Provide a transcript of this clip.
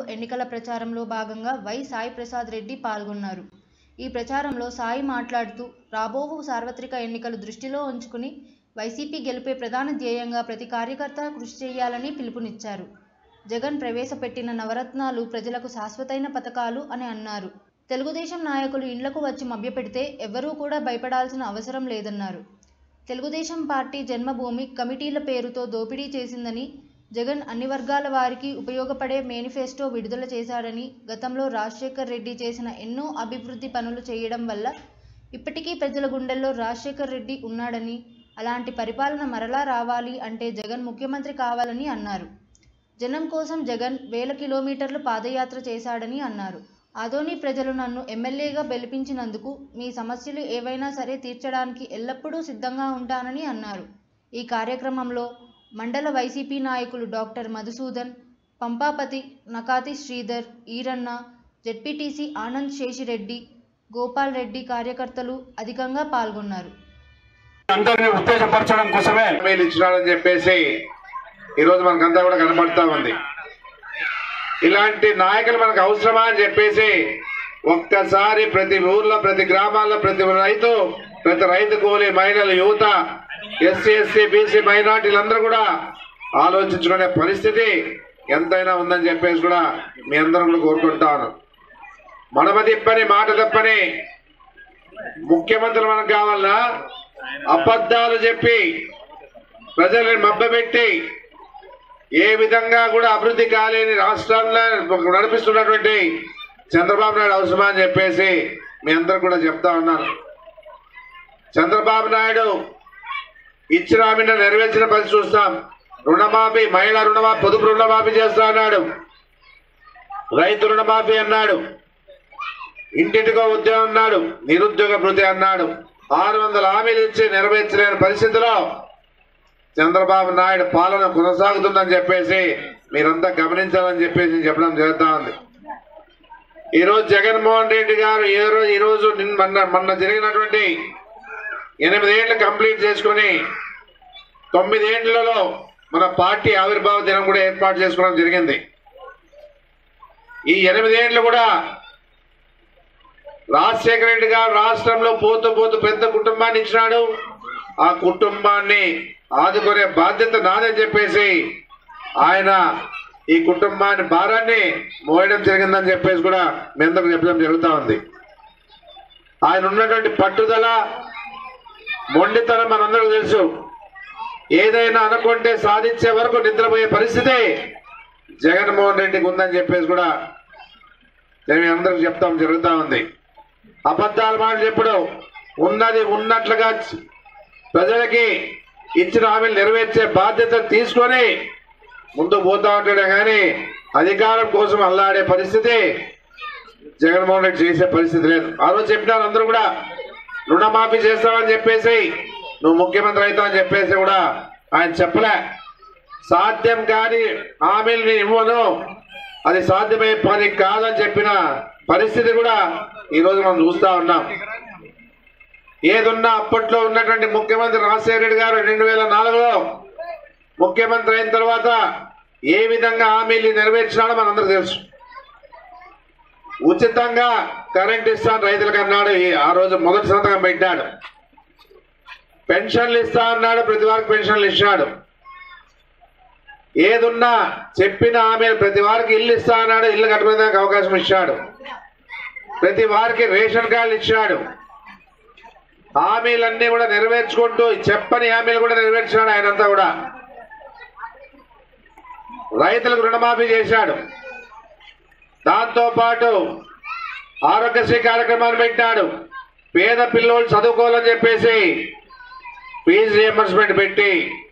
ఎన్నికల ప్రచారంలో భాగంగా వై సాయి ప్రసాద్ రెడ్డి పాల్గొన్నారు ఈ ప్రచారంలో సాయి మాట్లాడుతూ రాబోవు సార్వత్రిక ఎన్నికలు దృష్టిలో ఉంచుకుని వైసీపీ గెలిపే ప్రధాన ధ్యేయంగా ప్రతి కార్యకర్త కృషి చేయాలని పిలుపునిచ్చారు జగన్ ప్రవేశపెట్టిన నవరత్నాలు ప్రజలకు శాశ్వతైన పథకాలు అని అన్నారు తెలుగుదేశం నాయకులు ఇండ్లకు వచ్చి మభ్యపెడితే ఎవ్వరూ కూడా భయపడాల్సిన అవసరం లేదన్నారు తెలుగుదేశం పార్టీ జన్మభూమి కమిటీల పేరుతో దోపిడీ చేసిందని జగన్ అన్ని వర్గాల వారికి ఉపయోగపడే మేనిఫెస్టో విడుదల చేశాడని గతంలో రాజశేఖర్ రెడ్డి చేసిన ఎన్నో అభివృద్ధి పనులు చేయడం వల్ల ఇప్పటికీ ప్రజల గుండెల్లో రాజశేఖర్ రెడ్డి ఉన్నాడని అలాంటి పరిపాలన మరలా రావాలి అంటే జగన్ ముఖ్యమంత్రి కావాలని అన్నారు జనం కోసం జగన్ వేల కిలోమీటర్లు పాదయాత్ర చేశాడని అన్నారు ఆదోని ప్రజలు నన్ను ఎమ్మెల్యేగా గెలిపించినందుకు మీ సమస్యలు ఏవైనా సరే తీర్చడానికి ఎల్లప్పుడూ సిద్ధంగా ఉంటానని అన్నారు ఈ కార్యక్రమంలో మండల వైసీపీ నాయకులు డాక్టర్ మధుసూదన్ పంపాపతి నకాతి శ్రీధర్ ఈరన్న జెడ్పీటీసీ ఆనంద్ శేషిరెడ్డి గోపాల్ రెడ్డి కార్యకర్తలు అధికంగా పాల్గొన్నారు అందరినీ ఉత్తేజపరచడం కోసమే హామీలు ఇచ్చినాడని చెప్పేసి ఈరోజు మనకంతా కూడా కనబడతా ఉంది ఇలాంటి నాయకులు మనకు అవసరమా అని చెప్పేసి ఒక్కసారి ప్రతి ఊర్లో ప్రతి గ్రామాల్లో ప్రతి రైతు ప్రతి రైతు కూలి మహిళలు యువత ఎస్సీ ఎస్సీ బీసీ మైనార్టీలందరూ కూడా ఆలోచించుకునే పరిస్థితి ఎంతైనా ఉందని చెప్పేసి కూడా మీ అందరూ కూడా కోరుకుంటాను మడమ తిప్పని మాట తప్పని ముఖ్యమంత్రులు మనకు కావాలన్నా అబద్ధాలు చెప్పి ప్రజల్ని మభ్యపెట్టి ఏ విధంగా కూడా అభివృద్ధి కాలేని రాష్ట్రాల్లో నడిపిస్తున్నటువంటి చంద్రబాబు నాయుడు అవసరమా అని చెప్పేసి మీ అందరు కూడా చెప్తా ఉన్నాను చంద్రబాబు నాయుడు ఇచ్చిన హామీని నెరవేర్చిన పని చూస్తాం రుణమాఫీ మహిళా రుణమాఫీ పొదుపు రుణమాఫీ చేస్తా అన్నాడు రైతు రుణమాఫీ అన్నాడు ఇంటింటికో ఉద్యోగం అన్నాడు నిరుద్యోగ భృతి అన్నాడు ఆరు వందల హామీలు ఇచ్చి నెరవేర్చలేని పరిస్థితిలో చంద్రబాబు నాయుడు పాలన కొనసాగుతుందని చెప్పేసి మీరంతా గమనించాలని చెప్పేసి నేను చెప్పడం జరుగుతా ఉంది ఈ రోజు జగన్మోహన్ రెడ్డి గారు ఏ రోజు ఈ రోజు నిన్న- మొన్న మొన్న జరిగినటువంటి ఎనిమిదేళ్లు కంప్లీట్ చేసుకుని తొమ్మిదేళ్లలో మన పార్టీ ఆవిర్భావ దినం కూడా ఏర్పాటు చేసుకోవడం జరిగింది ఈ ఎనిమిదేళ్లు కూడా రాజశేఖర రెడ్డి గారు రాష్ట్రంలో పోతూ పోతూ పెద్ద కుటుంబాన్ని ఇచ్చినాడు ఆ కుటుంబాన్ని ఆదుకునే బాధ్యత నాదని చెప్పేసి ఆయన ఈ కుటుంబాన్ని భారాన్ని మోయడం జరిగిందని చెప్పేసి కూడా మీ అందరికి చెప్పడం జరుగుతూ ఉంది ఆయన ఉన్నటువంటి పట్టుదల మొండితనం మనందరికీ తెలుసు ఏదైనా అనుకుంటే సాధించే వరకు నిద్రపోయే పరిస్థితి జగన్మోహన్ రెడ్డికి ఉందని చెప్పేసి కూడా నేను మీ అందరికి చెప్తాం జరుగుతూ ఉంది అబద్ధాల మాట చెప్పుడు ఉన్నది ఉన్నట్లుగా చ- ప్రజలకి ఇచ్చిన హామీలు నెరవేర్చే బాధ్యత తీసుకొని ముందు పోతా ఉంటాడే కానీ అధికారం కోసం అల్లాడే పరిస్థితి జగన్మోహన్ రెడ్డి చేసే పరిస్థితి లేదు ఆ రోజు చెప్పినారు అందరూ కూడా రుణమాఫీ చేస్తామని చెప్పేసి నువ్వు ముఖ్యమంత్రి అవుతావని చెప్పేసి కూడా ఆయన చెప్పలే సాధ్యం కాని హామీలు నేను ఇవ్వను అది సాధ్యమయ్యే పని కాదని చెప్పిన పరిస్థితి కూడా ఈ రోజు మనం చూస్తా ఉన్నాం ఏదున్నా అప్పట్లో ఉన్నటువంటి ముఖ్యమంత్రి రాజశేఖర రెడ్డి గారు రెండు వేల నాలుగులో ముఖ్యమంత్రి అయిన తర్వాత ఏ విధంగా హామీలు నెరవేర్చినాడో మనందరూ తెలుసు ఉచితంగా కరెంట్ ఇస్తాను రైతులకు అన్నాడు ఈ- ఆ రోజు మొదటి సంతకం పెట్టాడు పెన్షన్లు ఇస్తా అన్నాడు ప్రతి వారికి పెన్షన్లు ఇచ్చాడు ఏదున్నా చెప్పిన ఆమె ప్రతి వారికి ఇల్లు ఇస్తా అన్నాడు ఇల్లు కట్టుకునేదానికి అవకాశం ఇచ్చాడు ప్రతి వారికి రేషన్ కార్డులు ఇచ్చాడు హామీలన్నీ కూడా నెరవేర్చుకుంటూ చెప్పని హామీలు కూడా నెరవేర్చాడు ఆయనంతా కూడా రైతులకు రుణమాఫీ చేశాడు దాంతో పాటు ఆరోగ్యశ్రీ కార్యక్రమాన్ని పెట్టాడు పేద పిల్లోళ్ళు చదువుకోవాలని చెప్పేసి ఫీజు రియంబర్స్మెంట్ పెట్టి